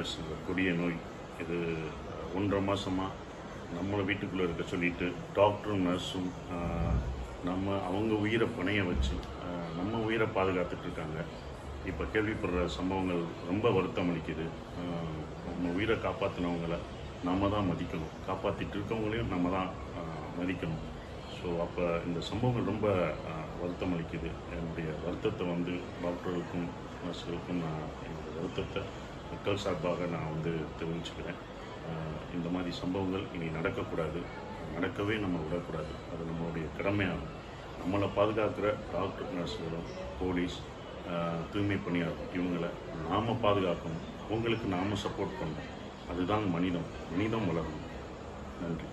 virus இந்த கொடிய நோய் இது அஹ், ஒன்றரை மாதமாக நம்மளை வீட்டுக்குள்ளே இருக்க சொல்லிட்டு டாக்டரும் நர்ஸும் ஆஹ், நம்ம அவங்க உயிரை பணைய வச்சு ஆஹ், நம்ம உயிரை பாதுகாத்துட்டு இருக்காங்க இப்போ கேள்விப்படுற சம்பவங்கள் ரொம்ப வருத்தம் அளிக்குது ஆஹ், நம்ம உயிரை காப்பாற்றினவங்கள நாம தான் மதிக்கணும் காப்பாற்றிட்டு இருக்கவங்களையும் நம்ம தான் ஆஹ், மதிக்கணும் ஸோ அப்போ இந்த சம்பவங்கள் ரொம்ப ஆஹ், வருத்தம் அளிக்குது என்னுடைய வருத்தத்தை வந்து டாக்டர்களுக்கும் நர்ஸுகளுக்கும் நான் என்னுடைய வருத்தத்தை மக்கள் சார்பாக நான் வந்து தெரிவிச்சுக்கிறேன் ஆஹ், இந்த மாதிரி சம்பவங்கள் இனி நடக்கக்கூடாது நடக்கவே நம்ம விடக்கூடாது அது நம்மளுடைய கடமையாகும் நம்மளை பாதுகாக்கிற டாக்டர் நர்ஸுகளும் போலீஸ் ஆஹ், தூய்மை பணியாளர் இவங்களை நாம் பாதுகாக்கணும் உங்களுக்கு நாம் சப்போர்ட் பண்ணணும் அதுதான் மனிதம் மனிதம் வளரணும் நன்றி